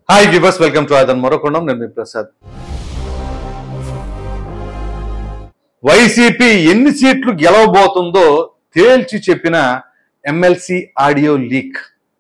hi viewers welcome to ఆదన్ మరొకొండం నేను మీ ప్రసాద్ వైసీపీ ఎన్ని సీట్లు గెలవబోతుందో తేల్చి చెప్పిన ఎమ్మెల్సీ ఆడియో లీక్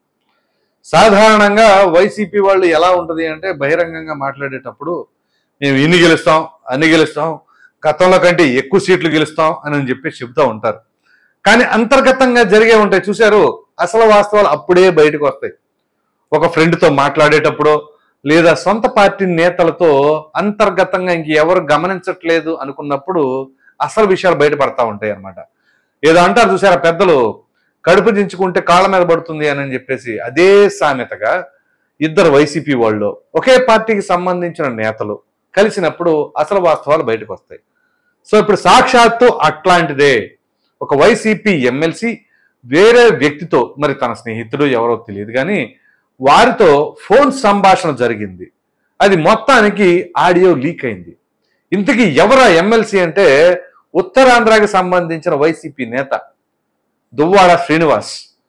సాధారణంగా వైసీపీ వాళ్ళు ఎలా ఉంటుంది అంటే బహిరంగంగా మాట్లాడేటప్పుడు మేము ఇన్ని గెలుస్తాం అన్ని గెలుస్తాం గతంలో కంటే ఎక్కువ సీట్లు గెలుస్తాం అని చెప్పి చెబుతూ ఉంటారు కానీ అంతర్గతంగా జరిగే ఉంటాయి చూశారు అసలు వాస్తవాలు అప్పుడే బయటకు వస్తాయి ఒక ఫ్రెండ్తో మాట్లాడేటప్పుడు లేదా సొంత పార్టీ నేతలతో అంతర్గతంగా ఇంక ఎవరు గమనించట్లేదు అనుకున్నప్పుడు అసలు విషయాలు బయటపడతా ఉంటాయి అన్నమాట ఏదో అంటారు చూసారా పెద్దలు కడుపు దించుకుంటే కాళ్ళ మీద పడుతుంది అని చెప్పేసి అదే సామెతగా ఇద్దరు వైసీపీ వాళ్ళు ఒకే పార్టీకి సంబంధించిన నేతలు కలిసినప్పుడు అసలు వాస్తవాలు బయటకు వస్తాయి సో ఇప్పుడు సాక్షాత్తు అట్లాంటిదే ఒక వైసీపీ ఎమ్మెల్సీ వేరే వ్యక్తితో మరి తన స్నేహితుడు ఎవరో తెలియదు కానీ వారితో ఫోన్ సంభాషణ జరిగింది అది మొత్తానికి ఆడియో లీక్ అయింది ఇంతకీ ఎవరా ఎమ్మెల్సీ అంటే ఉత్తరాంధ్రకి సంబంధించిన వైసీపీ నేత దువ్వాడ శ్రీనివాస్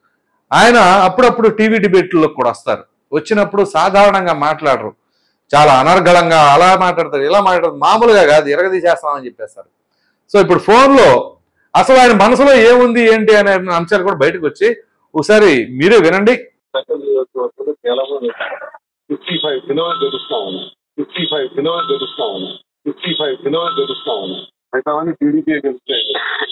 ఆయన అప్పుడప్పుడు టీవీ డిబేట్లలో కూడా వస్తారు వచ్చినప్పుడు సాధారణంగా మాట్లాడరు చాలా అనర్గళంగా అలా మాట్లాడతారు ఇలా మాట్లాడతారు మామూలుగా కాదు ఎరగదీసేస్తామని చెప్పేస్తారు సో ఇప్పుడు ఫోన్లో అసలు ఆయన మనసులో ఏముంది ఏంటి అనే అంశాలు కూడా బయటకు వచ్చి ఒకసారి మీరే వినండి సెకండ్ నియోజకవర్గంలో కేవలం ఫిఫ్టీ ఫైవ్ కిలో గెలుస్తా ఉన్నాం ఫిఫ్టీ ఫైవ్ కిలో గెలుస్తా ఉన్నాం ఫిఫ్టీ ఫైవ్ కిలో గెలుస్తా ఉన్నాం మిగతావన్నీ టీడీపీ గెలుస్తాయి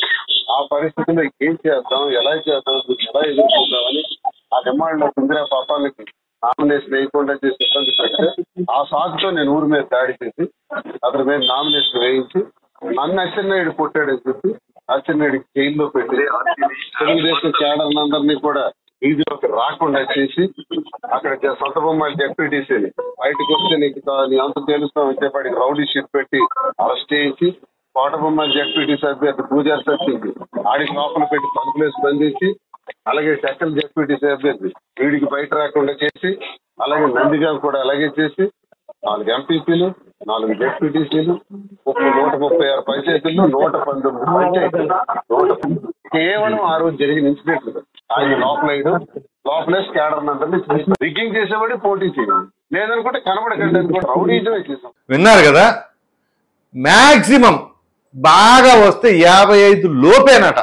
ఆ పరిస్థితిలో ఏం చేద్దాం ఎలా చేద్దాం దీన్ని ఎలా ఎదుర్కొందామని ఆ డిమాండ్ సుందర పాపాలకి నామినేషన్ వేయకుండా చేసి ఇబ్బంది పెడితే ఆ సాగుతో నేను ఊరి మీద దాడి చేసి అతని మీద నామినేషన్ వేయించి నన్ను అచ్చెన్నాయుడు కొట్టాడని చెప్పి అచ్చెన్నాయుడికి జైల్లో పెట్టి తెలుగుదేశం క్యాడర్ అందరినీ కూడా వీధిలోకి రాకుండా చేసి అక్కడ జ- సొంత బొమ్మలు జెడ్పీటీసీని బయటకు వస్తే నీకు తా- నీ అంత తెలుస్తామని చెప్పి రౌడీ షీట్ పెట్టి అరెస్ట్ చేయించి కోట బొమ్మలు జెడ్పీటీసీ అభ్యర్థి పూజా సత్యంకి ఆడికి లోపల పెట్టి తలుపులేసి బంధించి అలాగే సెకండ్ జెడ్పీటీసీ అభ్యర్థి వీడికి బయట రాకుండా చేసి అలాగే నందిగా కూడా అలాగే చేసి నాలుగు ఎంపీపీలు నాలుగు జెడ్పీటీసీలు ఒక నూట ముప్పై ఆరు పంచాయతీలు నూట పంతొమ్మిది పంచాయతీలు నూట కేవలం ఆ రోజు జరిగిన ఇన్సిడెంట్లు ఆయన లోపలేయడం లోపలేసి క్యాడర్ అందరినీ రిగ్గింగ్ చేసేవాడి పోటీ చేయడం లేదనుకుంటే కనబడకండి అనుకుంటే రౌడీజమే చేసాం విన్నారు కదా మ్యాక్సిమం బాగా వస్తే యాభై ఐదు లోపేనట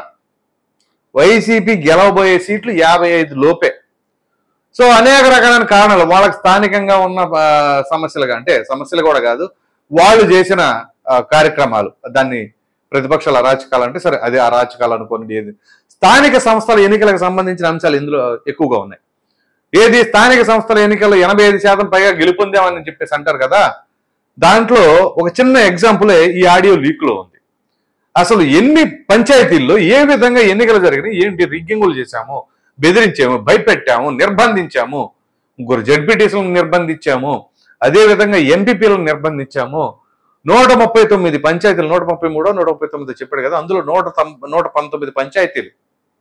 వైసీపీ గెలవబోయే సీట్లు యాభై ఐదు లోపే సో అనేక రకాలైన కారణాలు వాళ్ళకి స్థానికంగా ఉన్న ఆ, సమస్యలుగా అంటే సమస్యలు కూడా కాదు వాళ్ళు చేసిన ఆ, కార్యక్రమాలు దాన్ని ప్రతిపక్షాల అరాచకాలు అంటే సరే అదే అరాచకాలు అనుకోండి ఏది స్థానిక సంస్థల ఎన్నికలకు సంబంధించిన అంశాలు ఇందులో ఎక్కువగా ఉన్నాయి ఏది స్థానిక సంస్థల ఎన్నికల్లో ఎనభై ఐదు శాతం పైగా గెలుపొందామని చెప్పేసి అంటారు కదా దాంట్లో ఒక చిన్న ఎగ్జాంపులే ఈ ఆడియో లీక్ లో ఉంది అసలు ఎన్ని పంచాయతీల్లో ఏ విధంగా ఎన్నికలు జరిగినాయి ఏంటి రిగ్గింగులు చేశాము బెదిరించాము భయపెట్టాము నిర్బంధించాము ముగ్గురు జడ్పీటీసీలను నిర్బంధించాము అదే విధంగా ఎంపీపీలను నిర్బంధించాము నూట ముప్పై తొమ్మిది పంచాయతీలు నూట ముప్పై మూడో నూట ముప్పై తొమ్మిది చెప్పాడు కదా అందులో నూట తొం- నూట పంతొమ్మిది పంచాయతీలు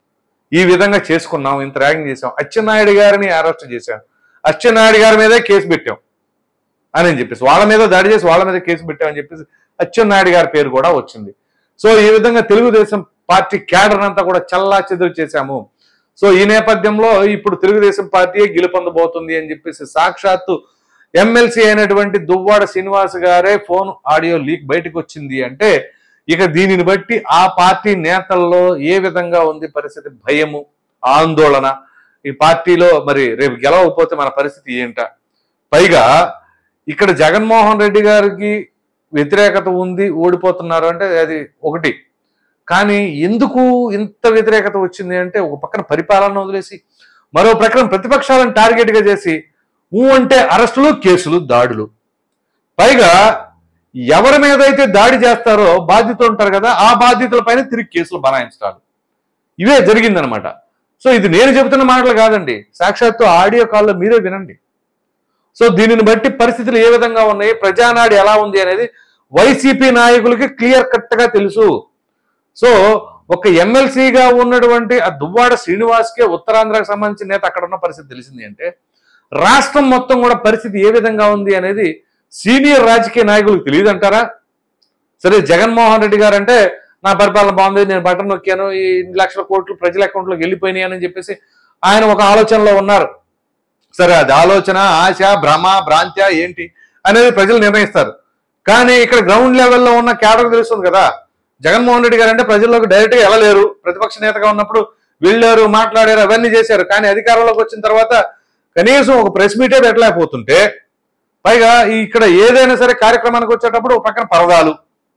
ఈ విధంగా చేసుకున్నాం ఇంత ర్యాగింగ్ చేసాం అచ్చెన్నాయుడు గారిని అరెస్ట్ చేశాం అచ్చెన్నాయుడు గారి మీదే కేసు పెట్టాం అని చెప్పేసి వాళ్ళ మీద దాడి చేసి వాళ్ళ మీద కేసు పెట్టామని చెప్పేసి అచ్చెన్నాయుడు గారి పేరు కూడా వచ్చింది సో ఈ విధంగా తెలుగుదేశం పార్టీ క్యాడర్ అంతా కూడా చల్లా చెదురు చేశాము సో ఈ నేపథ్యంలో ఇప్పుడు తెలుగుదేశం పార్టీయే గెలుపొందబోతుంది అని చెప్పేసి సాక్షాత్తు ఎమ్మెల్సీ అయినటువంటి దువ్వాడ శ్రీనివాస్ గారే ఫోన్ ఆడియో లీక్ బయటకు వచ్చింది అంటే ఇక దీనిని బట్టి ఆ పార్టీ నేతల్లో ఏ విధంగా ఉంది పరిస్థితి భయము ఆందోళన ఈ పార్టీలో మరి రేపు గెలవకపోతే మన పరిస్థితి ఏంట పైగా ఇక్కడ జగన్మోహన్ రెడ్డి గారికి వ్యతిరేకత ఉంది ఓడిపోతున్నారు అంటే అది ఒకటి కానీ ఎందుకు ఇంత వ్యతిరేకత వచ్చింది అంటే ఒక పక్కన పరిపాలన వదిలేసి మరో ప్రక్కన ప్రతిపక్షాలను టార్గెట్ గా చేసి ఊ అంటే అరెస్టులు కేసులు దాడులు పైగా ఎవరి మీద అయితే దాడి చేస్తారో బాధ్యతలు ఉంటారు కదా ఆ బాధ్యతలపైన తిరిగి కేసులు బనాయించాలి ఇవే జరిగిందనమాట సో ఇది నేను చెబుతున్న మాటలు కాదండి సాక్షాత్తు ఆడియో కాల్లో మీరే వినండి సో దీనిని బట్టి పరిస్థితులు ఏ విధంగా ఉన్నాయి ప్రజానాడి ఎలా ఉంది అనేది వైసీపీ నాయకులకి క్లియర్ కట్ గా తెలుసు సో ఒక ఎమ్మెల్సీగా ఉన్నటువంటి ఆ దువ్వాడ శ్రీనివాస్కే ఉత్తరాంధ్రకు సంబంధించిన నేత అక్కడ ఉన్న పరిస్థితి తెలిసింది అంటే రాష్ట్రం మొత్తం కూడా పరిస్థితి ఏ విధంగా ఉంది అనేది సీనియర్ రాజకీయ నాయకులకు తెలియదంటారా సరే జగన్మోహన్ రెడ్డి గారు అంటే నా పరిపాలన బాగుంది నేను బటన్ నొక్కాను ఈ ఇన్ని లక్షల కోట్లు ప్రజల అకౌంట్లోకి వెళ్ళిపోయినాయి అని చెప్పేసి ఆయన ఒక ఆలోచనలో ఉన్నారు సరే అది ఆలోచన ఆశ భ్రమ భ్రాంత్య ఏంటి అనేది ప్రజలు నిర్ణయిస్తారు కానీ ఇక్కడ గ్రౌండ్ లెవెల్లో ఉన్న క్యాడర్ తెలుస్తుంది కదా జగన్మోహన్ రెడ్డి గారు అంటే ప్రజల్లోకి డైరెక్ట్ గా వెళ్ళలేరు ప్రతిపక్ష నేతగా ఉన్నప్పుడు వెళ్ళారు మాట్లాడారు అవన్నీ చేశారు కానీ అధికారంలోకి వచ్చిన తర్వాత కనీసం ఒక ప్రెస్ మీటే పెట్టలేకపోతుంటే పైగా ఈ ఇక్కడ ఏదైనా సరే కార్యక్రమానికి వచ్చేటప్పుడు ఒక పక్కన పరదాలు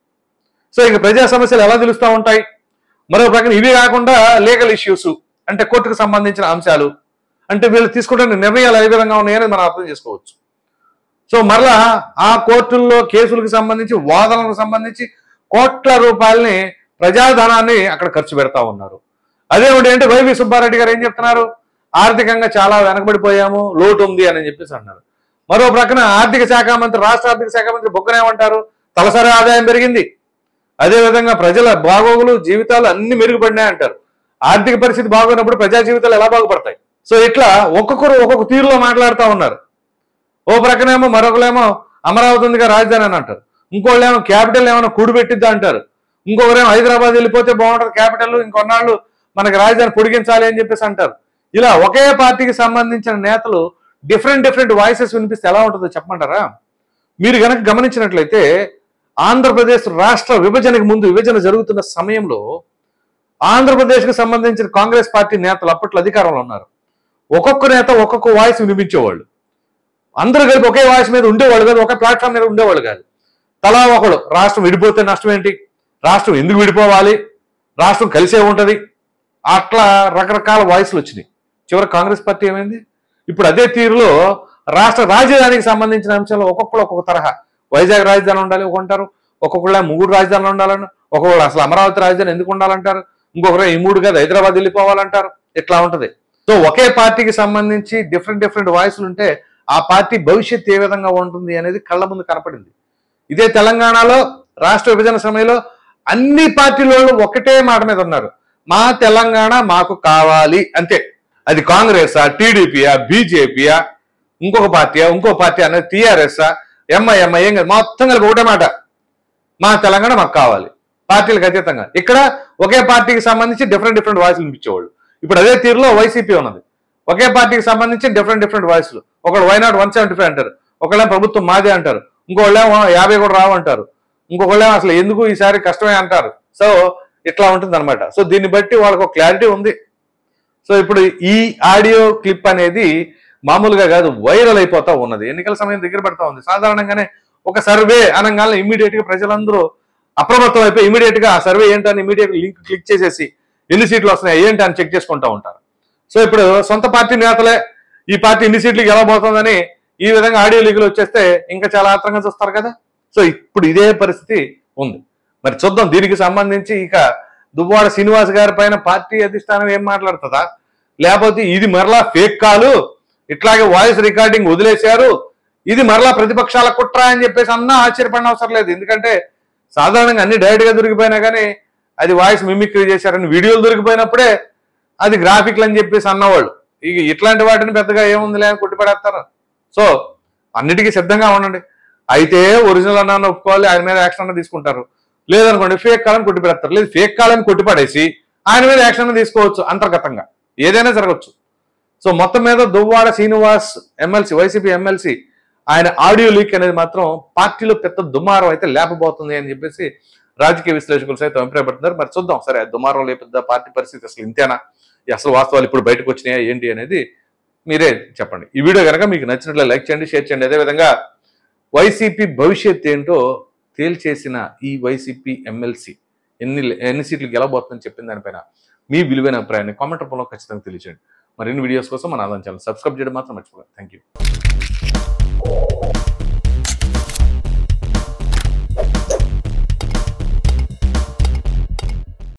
సో ఇంక ప్రజా సమస్యలు ఎలా తెలుస్తూ ఉంటాయి మరో ప్రక్కన ఇవి కాకుండా లీగల్ ఇష్యూస్ అంటే కోర్టుకు సంబంధించిన అంశాలు అంటే వీళ్ళు తీసుకుంటున్న నిర్ణయాలు ఏ విధంగా ఉన్నాయని మనం అర్థం చేసుకోవచ్చు సో మరలా ఆ కోర్టుల్లో కేసులకు సంబంధించి వాదనలకు సంబంధించి కోట్ల రూపాయలని ప్రజాధనాన్ని అక్కడ ఖర్చు పెడతా ఉన్నారు అదేమిటి అంటే వైవి సుబ్బారెడ్డి గారు ఏం చెప్తున్నారు ఆర్థికంగా చాలా వెనకబడిపోయాము లోటు ఉంది అని చెప్పేసి అన్నారు మరో ప్రక్కన ఆర్థిక శాఖ మంత్రి రాష్ట్ర ఆర్థిక శాఖ మంత్రి బొగ్గనేమంటారు తలసరి ఆదాయం పెరిగింది అదేవిధంగా ప్రజల బాగోగులు జీవితాలు అన్ని మెరుగుపడినాయి అంటారు ఆర్థిక పరిస్థితి బాగున్నప్పుడు ప్రజా జీవితాలు ఎలా బాగుపడతాయి సో ఇట్లా ఒక్కొక్కరు ఒక్కొక్క తీరులో మాట్లాడుతూ ఉన్నారు ఓ ప్రక్కనేమో మరొకరేమో అమరావతి ఉందిగా రాజధాని అని అంటారు ఇంకోళ్ళేమో క్యాపిటల్ ఏమైనా కూడిపెట్టిద్దా అంటారు ఇంకొకరేమో హైదరాబాద్ వెళ్ళిపోతే బాగుంటుంది క్యాపిటల్ ఇంకొన్నాళ్ళు మనకి రాజధాని పొడిగించాలి అని చెప్పేసి అంటారు ఇలా ఒకే పార్టీకి సంబంధించిన నేతలు డిఫరెంట్ డిఫరెంట్ వాయిసెస్ వినిపిస్తే ఎలా ఉంటుందో చెప్పమంటారా మీరు గనక గమనించినట్లయితే ఆంధ్రప్రదేశ్ రాష్ట్ర విభజనకు ముందు విభజన జరుగుతున్న సమయంలో ఆంధ్రప్రదేశ్కి సంబంధించిన కాంగ్రెస్ పార్టీ నేతలు అప్పట్లో అధికారంలో ఉన్నారు ఒక్కొక్క నేత ఒక్కొక్క వాయిస్ వినిపించేవాళ్ళు అందరూ కలిపి ఒకే వాయిస్ మీద ఉండేవాళ్ళు కాదు ఒకే ప్లాట్ఫామ్ మీద ఉండేవాళ్ళు కాదు తలా ఒకడు రాష్ట్రం విడిపోతే నష్టం ఏంటి రాష్ట్రం ఎందుకు విడిపోవాలి రాష్ట్రం కలిసే ఉంటది అట్లా రకరకాల వాయిస్లు వచ్చినాయి చివరి కాంగ్రెస్ పార్టీ ఏమైంది ఇప్పుడు అదే తీరులో రాష్ట్ర రాజధానికి సంబంధించిన అంశాలు ఒక్కొక్కరు ఒక్కొక్క తరహా వైజాగ్ రాజధాని ఉండాలి ఒక అంటారు ఒక్కొక్కళ్ళ మూడు రాజధానులు ఉండాలని ఒక్కొక్కళ్ళు అసలు అమరావతి రాజధాని ఎందుకు ఉండాలంటారు ఇంకొకరు ఈ మూడు కాదు హైదరాబాద్ వెళ్ళిపోవాలంటారు ఇట్లా ఉంటది సో ఒకే పార్టీకి సంబంధించి డిఫరెంట్ డిఫరెంట్ వాయిస్లు ఉంటే ఆ పార్టీ భవిష్యత్తు ఏ విధంగా ఉంటుంది అనేది కళ్ళ ముందు కనపడింది ఇదే తెలంగాణలో రాష్ట్ర విభజన సమయంలో అన్ని పార్టీల వాళ్ళు ఒకటే మాట మీద ఉన్నారు మా తెలంగాణ మాకు కావాలి అంతే అది కాంగ్రెసా టీడీపీయా బీజేపీయా ఇంకొక పార్టీయా ఇంకో పార్టీ అనేది టీఆర్ఎస్ఆ ఎంఐఎంఐ ఏం కాదు మొత్తం కలిపి ఒకటే మాట మా తెలంగాణ మాకు కావాలి పార్టీలకు అతీతంగా ఇక్కడ ఒకే పార్టీకి సంబంధించి డిఫరెంట్ డిఫరెంట్ వాయిస్లు వినిపించేవాళ్ళు ఇప్పుడు అదే తీరులో వైసీపీ ఉన్నది ఒకే పార్టీకి సంబంధించి డిఫరెంట్ డిఫరెంట్ వాయిస్లు ఒకడు why not one seventy five అంటారు ఒకళ్ళేమో ప్రభుత్వం మాదే అంటారు ఇంకోళ్ళేమో యాభై కూడా రావు అంటారు ఇంకొకళ్ళేమో అసలు ఎందుకు ఈసారి కష్టమే అంటారు సో ఇట్లా ఉంటుంది అనమాట సో దీన్ని బట్టి వాళ్ళకు క్లారిటీ ఉంది సో ఇప్పుడు ఈ ఆడియో క్లిప్ అనేది మామూలుగా కాదు వైరల్ అయిపోతా ఉన్నది ఎన్నికల సమయం దగ్గర పడతా ఉంది సాధారణంగానే ఒక సర్వే అనగానే ఇమీడియట్ గా ప్రజలందరూ అప్రమత్తం అయిపోయి ఇమీడియట్ గా ఆ సర్వే ఏంటని ఇమీడియట్ లింక్ క్లిక్ చేసేసి ఎన్ని సీట్లు వస్తున్నాయి ఏంటి అని చెక్ చేసుకుంటా ఉంటారు సో ఇప్పుడు సొంత పార్టీ నేతలే ఈ పార్టీ ఇన్ని సీట్లకి ఎలా పోతుందని ఈ విధంగా ఆడియో లీకులు వచ్చేస్తే ఇంకా చాలా ఆత్రంగా చూస్తారు కదా సో ఇప్పుడు ఇదే పరిస్థితి ఉంది మరి చూద్దాం దీనికి సంబంధించి ఇక దువ్వాడ శ్రీనివాస్ గారి పైన పార్టీ అధిష్టానం ఏం మాట్లాడుతుందా లేకపోతే ఇది మరలా ఫేక్ కాలు ఇట్లాగే వాయిస్ రికార్డింగ్ వదిలేశారు ఇది మరలా ప్రతిపక్షాల కుట్ర అని చెప్పేసి అన్నా ఆశ్చర్యపడిన అవసరం లేదు ఎందుకంటే సాధారణంగా అన్ని డైరెక్ట్ గా దొరికిపోయినా కానీ అది వాయిస్ మిమిక్రీ చేశారని వీడియోలు దొరికిపోయినప్పుడే అది గ్రాఫిక్లు అని చెప్పేసి అన్నవాళ్ళు ఇక ఇట్లాంటి వాటిని పెద్దగా ఏముందిలే అని కొట్టిపడేస్తారు సో అన్నిటికీ సిద్ధంగా ఉండండి అయితే ఒరిజినల్ అన్న ఒప్పుకోవాలి ఆయన మీద యాక్షన్ అన్న తీసుకుంటారు లేదనుకోండి ఫేక్ కాలని కొట్టిపెడతారు లేదు ఫేక్ కాలని కొట్టిపడేసి ఆయన మీద యాక్షన్ అన్న తీసుకోవచ్చు అంతర్గతంగా ఏదైనా జరగవచ్చు సో మొత్తం మీద దువ్వాడ శ్రీనివాస్ ఎమ్మెల్సీ వైసీపీ ఎమ్మెల్సీ ఆయన ఆడియో లీక్ అనేది మాత్రం పార్టీలో పెద్ద దుమారం అయితే లేపబోతుంది అని చెప్పేసి రాజకీయ విశ్లేషకులు సైతం అభిప్రాయపడుతున్నారు మరి చూద్దాం సరే ఆ దుమారం లేపిద్దా పార్టీ పరిస్థితి అసలు ఇంతేనా ఈ అసలు వాస్తవాలు ఇప్పుడు బయటకు వచ్చినాయా ఏంటి అనేది మీరే చెప్పండి ఈ వీడియో కనుక మీకు నచ్చినట్లే లైక్ చేయండి షేర్ చేయండి అదేవిధంగా వైసీపీ భవిష్యత్ ఏంటో తేల్చేసిన ఈ వైసీపీ ఎమ్మెల్సీ ఎన్ని ఎన్ని సీట్లు గెలవబోతుందని చెప్పిన దానిపైన మీ విలువైన అభిప్రాయాన్ని కామెంట్ రూపంలో ఖచ్చితంగా తెలియజేయండి మరిన్ని వీడియోస్ కోసం మన ఆదాయం ఛానల్ సబ్స్క్రైబ్ చేయడం మాత్రం మర్చిపోకండి థ్యాంక్ యూ